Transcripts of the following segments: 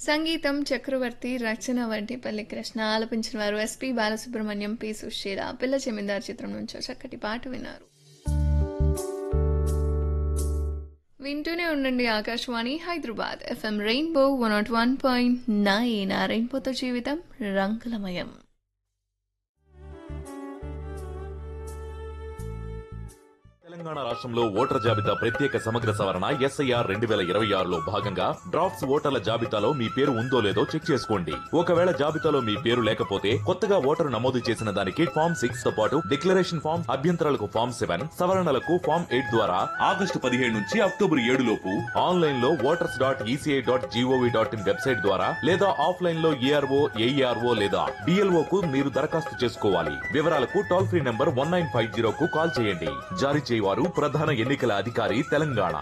సంగీతం చక్రవర్తి రచన వంటిపల్లి కృష్ణ ఆలపించిన వారు ఎస్పి బాలసుబ్రహ్మణ్యం పి సుశీల పిల్ల జమీందార్ చిత్రం నుంచి ఓ చక్కటి పాట విన్నారు వింటూనే ఉండండి Akashvani Hyderabad FM rainbow one nought one point nine ఆ రెయిన్బోతో జీవితం రంగులమయం తెలంగాణ రాష్ట్రంలో ఓటర్ జాబితా ప్రత్యేక సమగ్ర సవరణ ఎస్ఐఆర్ రెండు వేల ఇరవై ఆరులో భాగంగా డ్రాఫ్ట్స్ ఓటర్ల జాబితాలో మీ పేరు ఉందో లేదో చెక్ చేసుకోండి ఒకవేళ జాబితాలో మీ పేరు లేకపోతే కొత్తగా ఓటరు నమోదు చేసిన దానికి ఫామ్ సిక్స్ తో పాటు డిక్లరేషన్ ఫామ్ అభ్యంతరాలకు ఫామ్ సెవెన్ సవరణలకు ఫామ్ ఎయిట్ ద్వారా ఆగస్టు పదిహేడు నుంచి అక్టోబర్ ఏడు లోపు ఆన్లైన్ లో voters dot ECI dot GOV dot in website ద్వారా లేదా ఆఫ్లైన్ లో ఏఆర్ఓ ఏఈఆర్ఓ లేదా డిఎల్ఓ కు మీరు దరఖాస్తు చేసుకోవాలి వివరాలకు toll free number one nine five zero కు కాల్ చేయండి జారీ చేయవారు ప్రధాన ఎన్నికల అధికారి తెలంగాణ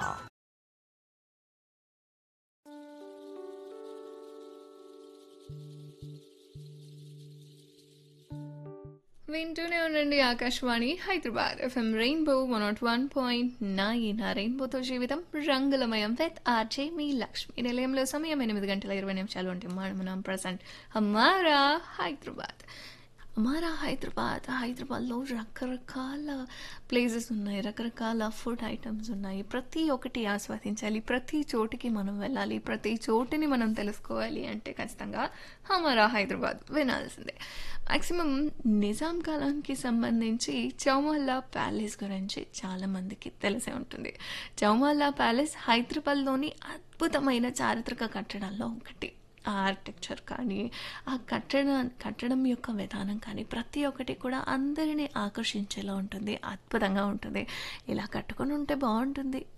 వింటూనే ఉండండి Akashvani Hyderabad FM rainbow one nought one point nine ఆ రెయిన్బోతో జీవితం రంగులమయం విత్ ఆర్జే మీ లక్ష్మి నిలయంలో సమయం ఎనిమిది గంటల ఇరవై నిమిషాలు ఉంటే మనం ప్రజెంట్ హమారా హైదరాబాద్ హమారా హైదరాబాద్ హైదరాబాద్లో రకరకాల ప్లేసెస్ ఉన్నాయి రకరకాల ఫుడ్ ఐటమ్స్ ఉన్నాయి ప్రతి ఒక్కటి ఆస్వాదించాలి ప్రతి చోటికి మనం వెళ్ళాలి ప్రతి చోటుని మనం తెలుసుకోవాలి అంటే ఖచ్చితంగా హమారా హైదరాబాద్ వినాల్సిందే మ్యాక్సిమం నిజాం కాలానికి సంబంధించి చౌమల్లా ప్యాలెస్ గురించి చాలామందికి తెలిసే ఉంటుంది చౌమల్లా ప్యాలెస్ హైదరాబాద్లోని అద్భుతమైన చారిత్రక కట్టడాల్లో ఒకటి ఆ ఆర్కిటెక్చర్ కానీ ఆ కట్టడ కట్టడం యొక్క విధానం కానీ ప్రతి ఒక్కటి కూడా అందరినీ ఆకర్షించేలా ఉంటుంది అద్భుతంగా ఉంటుంది ఇలా కట్టుకొని ఉంటే బాగుంటుంది